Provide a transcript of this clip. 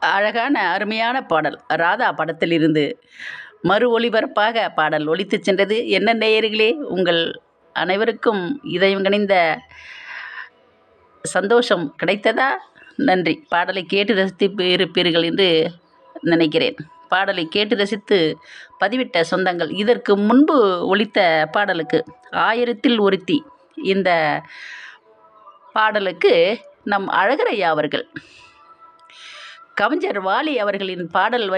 அழகான அருமையான பாடல் ராதா படத்திலிருந்து மறு ஒளிபரப்பாக பாடல் ஒலித்துச் சென்றது என்ன நேயர்களே உங்கள் அனைவருக்கும் இதயம் கனிந்த சந்தோஷம் கிடைத்ததா நன்றி பாடலை கேட்டு ரசித்து இருப்பீர்கள் என்று நினைக்கிறேன் பாடலை கேட்டு ரசித்து பதிவிட்ட சொந்தங்கள் இதற்கு முன்பு ஒலித்த பாடலுக்கு ஆயிரத்தில் ஒருத்தி இந்த பாடலுக்கு நம் அழகரையா அவர்கள் கவிஞர் வாலி அவர்களின் பாடல் வரி